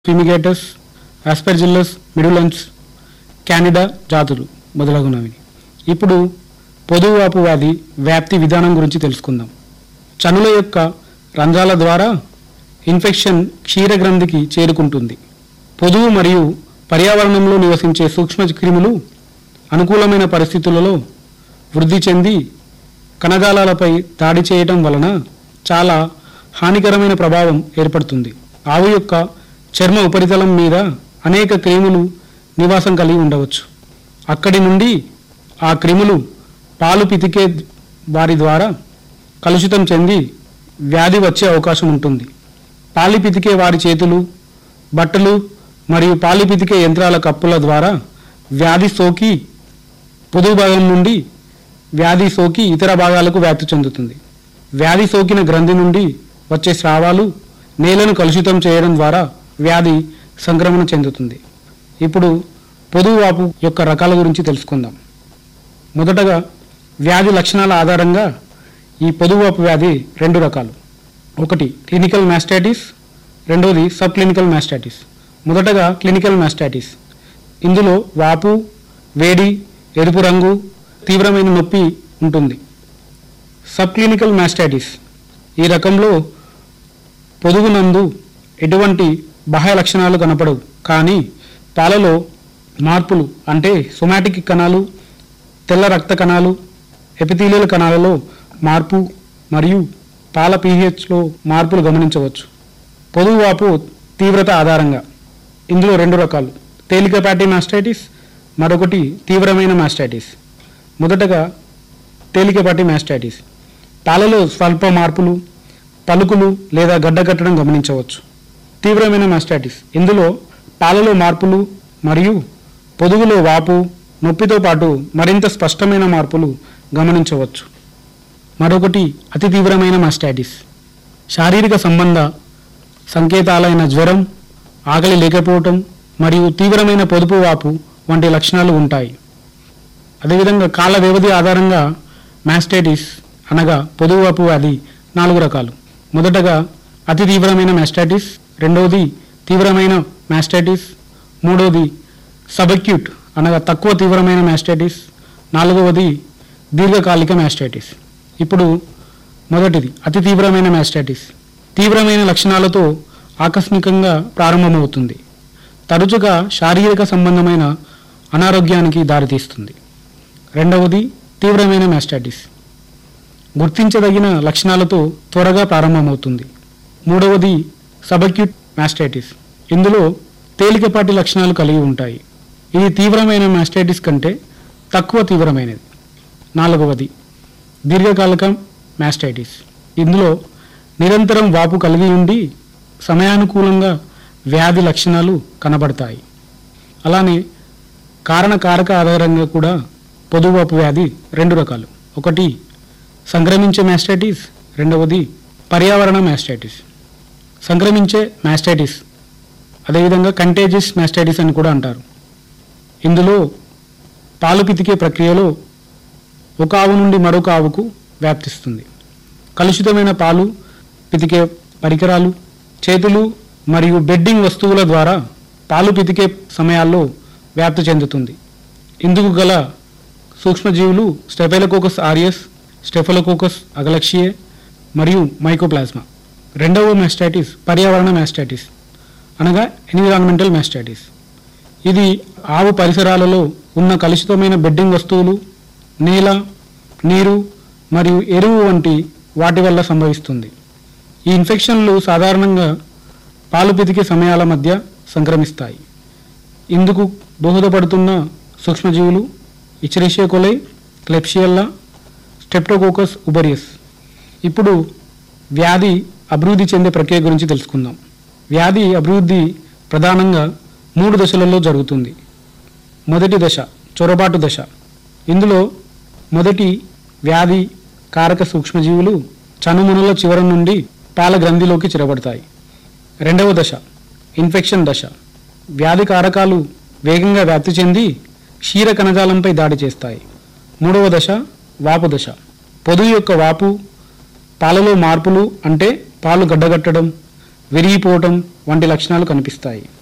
ఫిమిగేటస్ ఆస్పెర్జిల్లస్ మిడులన్స్ క్యానిడా జాతులు మొదలగునవి ఇప్పుడు పొదువాపు వ్యాధి వ్యాప్తి విధానం గురించి తెలుసుకుందాం చనుల యొక్క రంధ్రాల ద్వారా ఇన్ఫెక్షన్ క్షీరగ్రంథికి చేరుకుంటుంది పొదువు మరియు పర్యావరణంలో నివసించే సూక్ష్మ క్రిములు అనుకూలమైన పరిస్థితులలో వృద్ధి చెంది కణజాలాలపై దాడి చేయటం వలన చాలా హానికరమైన ప్రభావం ఏర్పడుతుంది ఆవు యొక్క చర్మ ఉపరితలం మీద అనేక క్రిములు నివాసం కలిగి ఉండవచ్చు అక్కడి నుండి ఆ క్రిములు పాలు పితికే వారి ద్వారా కలుషితం చెంది వ్యాధి వచ్చే అవకాశం ఉంటుంది పాలి పితికే వారి చేతులు బట్టలు మరియు పాలి పితికే యంత్రాల కప్పుల ద్వారా వ్యాధి సోకి పొదుగు భాగం నుండి వ్యాధి సోకి ఇతర భాగాలకు వ్యాప్తి చెందుతుంది వ్యాధి సోకిన గ్రంథి నుండి వచ్చే స్రావాలు నేలను కలుషితం చేయడం ద్వారా వ్యాధి సంక్రమణ చెందుతుంది ఇప్పుడు పొదుగు వాపు యొక్క రకాల గురించి తెలుసుకుందాం మొదటగా వ్యాధి లక్షణాల ఆధారంగా ఈ పొదుగువాపు వ్యాధి రెండు రకాలు ఒకటి క్లినికల్ మ్యాస్టైటిస్ రెండవది సబ్ క్లినికల్ మ్యాస్టైటిస్ మొదటగా క్లినికల్ మ్యాస్టైటిస్ ఇందులో వాపు వేడి ఎరుపు రంగు తీవ్రమైన నొప్పి ఉంటుంది సబ్ క్లినికల్ మ్యాస్టైటిస్ ఈ రకంలో పొదుగునందు ఎటువంటి బాహ్య లక్షణాలు కనపడవు కానీ పాలలో మార్పులు అంటే సొమాటిక్ కణాలు తెల్ల రక్త కణాలు ఎపిథీలియల్ కణాలలో మార్పు మరియు పాల పీహెచ్లో మార్పులు గమనించవచ్చు పొదుగువాపు తీవ్రత ఆధారంగా ఇందులో రెండు రకాలు తేలికపాటి మాస్టైటిస్ మరొకటి తీవ్రమైన మాస్టైటిస్ మొదటగా తేలికపాటి మాస్టైటిస్ పాలలో స్వల్ప మార్పులు పలుకులు లేదా గడ్డకట్టడం గమనించవచ్చు తీవ్రమైన మాస్టైటిస్ ఇందులో పాలలో మార్పులు మరియు పొదుగులో వాపు నొప్పితో పాటు మరింత స్పష్టమైన మార్పులు గమనించవచ్చు మరొకటి అతి తీవ్రమైన మాస్టైటిస్ శారీరక సంబంధ సంకేతాలైన జ్వరం ఆకలి లేకపోవటం మరియు తీవ్రమైన పొదుపు వాపు వంటి లక్షణాలు ఉంటాయి అదేవిధంగా కాల వ్యవధి ఆధారంగా మాస్టైటిస్ అనగా పొదుగువాపు వ్యాధి నాలుగు రకాలు మొదటగా అతి తీవ్రమైన మాస్టైటిస్ రెండవది తీవ్రమైన మాస్టైటిస్ మూడవది సబక్యూట్ అనగా తక్కువ తీవ్రమైన మాస్టైటిస్ నాలుగవది దీర్ఘకాలిక మాస్టైటిస్ ఇప్పుడు మొదటిది అతి తీవ్రమైన మాస్టైటిస్ తీవ్రమైన లక్షణాలతో ఆకస్మికంగా ప్రారంభమవుతుంది తరచుగా శారీరక సంబంధమైన అనారోగ్యానికి దారితీస్తుంది రెండవది తీవ్రమైన మాస్టైటిస్ గుర్తించదగిన లక్షణాలతో త్వరగా ప్రారంభమవుతుంది మూడవది సబక్యూట్ మాస్టైటిస్ ఇందులో తేలికపాటి లక్షణాలు కలిగి ఉంటాయి ఇది తీవ్రమైన మాస్టైటిస్ కంటే తక్కువ తీవ్రమైనది నాలుగవది దీర్ఘకాలిక మాస్టైటిస్ ఇందులో నిరంతరం వాపు కలిగి ఉండి సమయానుకూలంగా వ్యాధి లక్షణాలు కనబడతాయి అలానే కారణకారక ఆధారంగా కూడా పొదువాపు వ్యాధి రెండు రకాలు ఒకటి సంక్రమించే మాస్టైటిస్ రెండవది పర్యావరణ మాస్టైటిస్ సంక్రమించే మాస్టైటిస్ అదేవిధంగా కంటేజియస్ మాస్టైటిస్ అని కూడా అంటారు ఇందులో పాలు పితికే ప్రక్రియలో ఒక ఆవు నుండి మరొక ఆవుకు వ్యాప్తిస్తుంది కలుషితమైన పాలు పితికే పరికరాలు చేతులు మరియు బెడ్డింగ్ వస్తువుల ద్వారా పాలు పితికే సమయాల్లో వ్యాప్తి చెందుతుంది ఇందుకు గల సూక్ష్మజీవులు స్టెఫెలకోకస్ ఆరియస్ స్టెఫెలకోకస్ అగలక్షియే మరియు మైకోప్లాస్మా రెండవ మాస్టైటిస్ పర్యావరణ మాస్టైటిస్ అనగా ఎన్విరాన్మెంటల్ మాస్టైటిస్ ఇది ఆవు పరిసరాలలో ఉన్న కలుషితమైన బెడ్డింగ్ వస్తువులు నేల నీరు మరియు ఎరువు వంటి వాటి వల్ల సంభవిస్తుంది ఈ ఇన్ఫెక్షన్లు సాధారణంగా పాలు పితికే సమయాల మధ్య సంక్రమిస్తాయి ఇందుకు దోహదపడుతున్న సూక్ష్మజీవులు ఇచరేషియా కొలై క్లెప్షియల్లా స్టెప్టోకోకస్ ఉబరియస్ ఇప్పుడు వ్యాధి అభివృద్ధి చెందే ప్రక్రియ గురించి తెలుసుకుందాం వ్యాధి అభివృద్ధి ప్రధానంగా మూడు దశలలో జరుగుతుంది మొదటి దశ చొరబాటు దశ ఇందులో మొదటి వ్యాధి కారక సూక్ష్మజీవులు చనుమునుల చివర నుండి పాల గ్రంథిలోకి చిరబడతాయి రెండవ దశ ఇన్ఫెక్షన్ దశ వ్యాధి కారకాలు వేగంగా వ్యాప్తి చెంది క్షీర కణజాలంపై దాడి చేస్తాయి మూడవ దశ వాపు దశ పొదువు యొక్క వాపు పాలలో మార్పులు అంటే పాలు గడ్డగట్టడం విరిగిపోవటం వంటి లక్షణాలు కనిపిస్తాయి